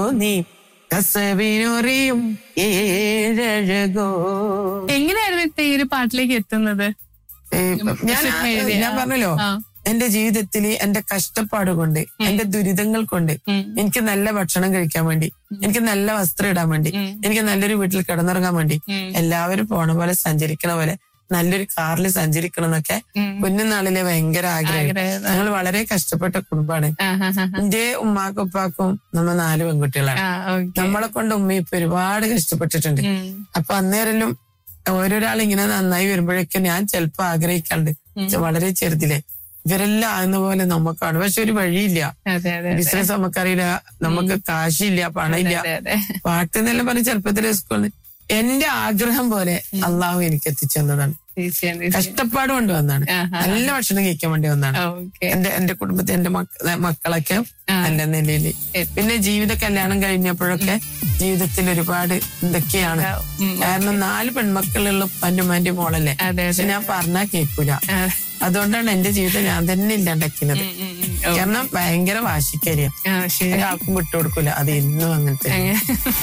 നീ കസവിനുറിയും ഏഴഴകോ എങ്ങനെയായിരുന്നു ഇത്ത ഈ ഒരു പാട്ടിലേക്ക് എത്തുന്നത് ഏ, ഞാൻ സിനിമ എഴുതിയ, ഞാൻ പറഞ്ഞല്ലോ ആ. എന്റെ ജീവിതത്തിൽ എന്റെ കഷ്ടപ്പാട് കൊണ്ട് എന്റെ ദുരിതങ്ങൾ കൊണ്ട് ഉം. എനിക്ക് നല്ല ഭക്ഷണം കഴിക്കാൻ വേണ്ടി എനിക്ക് നല്ല വസ്ത്രം ഇടാൻ വേണ്ടി ഉം. എനിക്ക് നല്ലൊരു വീട്ടിൽ കിടന്നുറങ്ങാൻ വേണ്ടി ഉം. എല്ലാവരും പോണ പോലെ സഞ്ചരിക്കണ പോലെ നല്ലൊരു കാറിൽ സഞ്ചരിക്കണം എന്നൊക്കെ ഉം. കുഞ്ഞുനാളിലെ ഭയങ്കര ആഗ്രഹം ആഗ്രഹം. ഞങ്ങൾ വളരെ കഷ്ടപ്പെട്ട കുടുംബാണ് ആ, ആ, ആ, എന്റെ ഉമ്മാക്കും ഉപ്പാക്കും നമ്മ നാല് പെൺകുട്ടികളാണ് ആ, ഓക്കേ. നമ്മളെ കൊണ്ട് ഉമ്മ ഇപ്പൊ ഒരുപാട് കഷ്ടപ്പെട്ടിട്ടുണ്ട് ഉം. അപ്പൊ അന്നേരം ഓരോരാൾ ഇങ്ങനെ നന്നായി വരുമ്പോഴൊക്കെ ഞാൻ ചിലപ്പോ ആഗ്രഹിക്കാറുണ്ട് വളരെ ചെറുതിലെ ഇവരെല്ലാം ആകുന്ന പോലെ നമുക്കാണ് പക്ഷെ ഒരു വഴിയില്ല അതെ അതെ ബിസിനസ് നമുക്കറിയില്ല നമുക്ക് കാശില്ല പണമില്ല അതെ അതെ പാട്ട് എന്നെല്ലാം പറഞ്ഞ് ചെറുപ്പത്തിലെ സ്കൂളിൽ എന്റെ ആഗ്രഹം പോലെ അള്ളാഹു എനിക്ക് എത്തിച്ചു തന്നതാണ് തീർച്ചയായും തീർച്ചയായും. കഷ്ടപ്പാട് കൊണ്ട് വന്നാണ് ആഹാ. നല്ല ഭക്ഷണം കഴിക്കാൻ വേണ്ടി വന്നാണ് ഓക്കെ എന്റെ എന്റെ കുടുംബത്തിൽ എന്റെ മക്ക- മക്കളൊക്കെ നല്ല നിലയിൽ പിന്നെ ജീവിത കല്യാണം കഴിഞ്ഞപ്പോഴൊക്കെ ജീവിതത്തിൽ ഒരുപാട് എന്തൊക്കെയാണ് ഉം. കാരണം നാല് പെൺമക്കളുള്ള പന്നുമാന്റെ മോളല്ലേ അതെ പക്ഷെ അതെ ഞാൻ പറഞ്ഞാ കേൾക്കൂല ആ, അതുകൊണ്ടാണ് എന്റെ ജീവിതം ഞാൻ തന്നെ ഇല്ലാണ്ടാക്കിയത് ഉം, ഉം, ഉം. ഓ, കാരണം ഭയങ്കര വാശിക്കരിയ ആ, ശരി ഒരാൾക്കും വിട്ടുകൊടുക്കൂല അത് എന്നും അങ്ങനത്തെ അങ്ങനെ